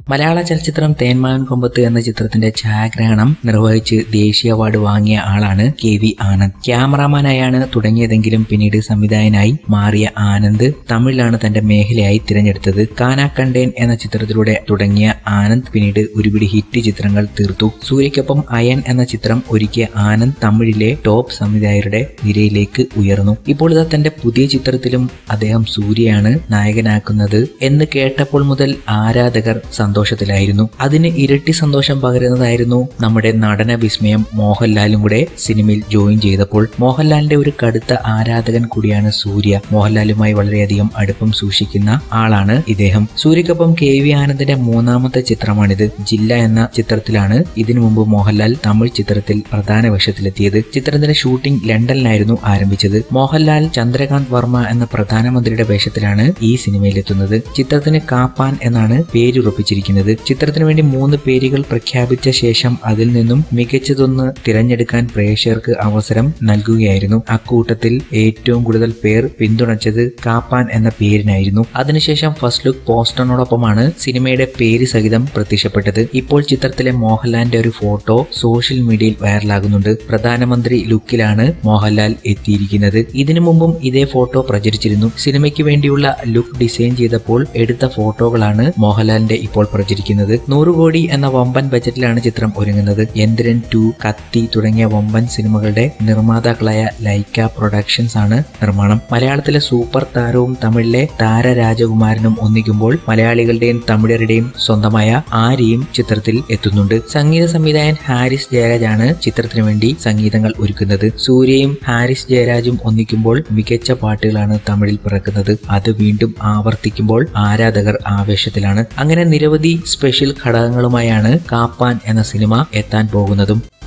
മലയാള ചലച്ചിത്രം തേന്മാൻ കൊമ്പത്ത് എന്ന ചിത്രത്തിന്റെ ഛായാഗ്രഹണം നിർവഹിച്ച് ദേശീയ അവാർഡ് വാങ്ങിയ ആളാണ് കെ വി ആനന്ദ് ക്യാമറാമാനായാണ് തുടങ്ങിയതെങ്കിലും പിന്നീട് സംവിധായകനായി മാറിയ ആനന്ദ് തമിഴിലാണ് തന്റെ മേഖലയായി തിരഞ്ഞെടുത്തത് കാനാക്കണ്ടേൻ എന്ന ചിത്രത്തിലൂടെ തുടങ്ങിയ ആനന്ദ് പിന്നീട് ഒരുപിടി ഹിറ്റ് ചിത്രങ്ങൾ തീർത്തു സൂര്യയ്ക്കൊപ്പം അയൻ എന്ന ചിത്രം ഒരുക്കിയ ആനന്ദ് തമിഴിലെ ടോപ്പ് സംവിധായകരുടെ നിരയിലേക്ക് ഉയർന്നു ഇപ്പോൾ ഇതാ തന്റെ പുതിയ ചിത്രത്തിലും അദ്ദേഹം സൂര്യയാണ് നായകനാക്കുന്നത് എന്ന് കേട്ടപ്പോൾ മുതൽ ആരാധകർ സന്തോഷത്തിലായിരുന്നു അതിന് ഇരട്ടി സന്തോഷം പകരുന്നതായിരുന്നു നമ്മുടെ നടന വിസ്മയം മോഹൻലാലും കൂടെ സിനിമയിൽ ജോയിൻ ചെയ്തപ്പോൾ മോഹൻലാലിന്റെ ഒരു കടുത്ത ആരാധകൻ കൂടിയാണ് സൂര്യ മോഹൻലാലുമായി വളരെയധികം അടുപ്പം സൂക്ഷിക്കുന്ന ആളാണ് ഇദ്ദേഹം സൂര്യക്കൊപ്പം കെ വി ആനന്ദിന്റെ മൂന്നാമത്തെ ചിത്രമാണിത് ജില്ല എന്ന ചിത്രത്തിലാണ് ഇതിനു മുമ്പ് മോഹൻലാൽ തമിഴ് ചിത്രത്തിൽ പ്രധാന വേഷത്തിലെത്തിയത് ചിത്രത്തിന്റെ ഷൂട്ടിംഗ് ലണ്ടനിലായിരുന്നു ആരംഭിച്ചത് മോഹൻലാൽ ചന്ദ്രകാന്ത് വർമ്മ എന്ന പ്രധാനമന്ത്രിയുടെ വേഷത്തിലാണ് ഈ സിനിമയിലെത്തുന്നത് ചിത്രത്തിന് കാപ്പാൻ എന്നാണ് പേരുറപ്പിച്ചിരിക്കുന്നത് ചിത്രത്തിന് വേണ്ടി മൂന്ന് പേരുകൾ പ്രഖ്യാപിച്ച ശേഷം അതിൽ നിന്നും മികച്ചതൊന്ന് തിരഞ്ഞെടുക്കാൻ പ്രേക്ഷകർക്ക് അവസരം നൽകുകയായിരുന്നു അക്കൂട്ടത്തിൽ ഏറ്റവും കൂടുതൽ പേർ പിന്തുണച്ചത് കാപ്പാൻ എന്ന പേരിനായിരുന്നു അതിനുശേഷം ഫസ്റ്റ് ലുക്ക് പോസ്റ്ററിനോടൊപ്പമാണ് സിനിമയുടെ പേര് സഹിതം പ്രത്യക്ഷപ്പെട്ടത് ഇപ്പോൾ ചിത്രത്തിലെ മോഹൻലാലിന്റെ ഒരു ഫോട്ടോ സോഷ്യൽ മീഡിയയിൽ വൈറലാകുന്നുണ്ട് പ്രധാനമന്ത്രി ലുക്കിലാണ് മോഹൻലാൽ എത്തിയിരിക്കുന്നത് ഇതിനു മുമ്പും ഇതേ ഫോട്ടോ പ്രചരിച്ചിരുന്നു സിനിമയ്ക്ക് വേണ്ടിയുള്ള ലുക്ക് ഡിസൈൻ ചെയ്തപ്പോൾ എടുത്ത ഫോട്ടോകളാണ് മോഹൻലാലിന്റെ ഇപ്പോൾ പ്രചരിക്കുന്നത് നൂറ് കോടി എന്ന വമ്പൻ ബജറ്റിലാണ് ചിത്രം ഒരുങ്ങുന്നത് യന്ത്രൻ ടു കത്തി തുടങ്ങിയ വമ്പൻ സിനിമകളുടെ നിർമ്മാതാക്കളായ ലൈക്ക പ്രൊഡക്ഷൻസ് ആണ് നിർമ്മാണം മലയാളത്തിലെ സൂപ്പർ താരവും തമിഴിലെ താരരാജകുമാരനും ഒന്നിക്കുമ്പോൾ മലയാളികളുടെയും തമിഴരുടെയും സ്വന്തമായ ആര്യയും ചിത്രത്തിൽ എത്തുന്നുണ്ട് സംഗീത സംവിധായകൻ ഹാരിസ് ജയരാജാണ് ചിത്രത്തിനു വേണ്ടി സംഗീതങ്ങൾ ഒരുക്കുന്നത് സൂര്യയും ഹാരിസ് ജയരാജും ഒന്നിക്കുമ്പോൾ മികച്ച പാട്ടുകളാണ് തമിഴിൽ പിറക്കുന്നത് അത് വീണ്ടും ആവർത്തിക്കുമ്പോൾ ആരാധകർ ആവേശത്തിലാണ് അങ്ങനെ നിരവധി സ്പെഷ്യൽ ഘടകങ്ങളുമായാണ് കാപ്പാൻ എന്ന സിനിമ എത്താൻ പോകുന്നതും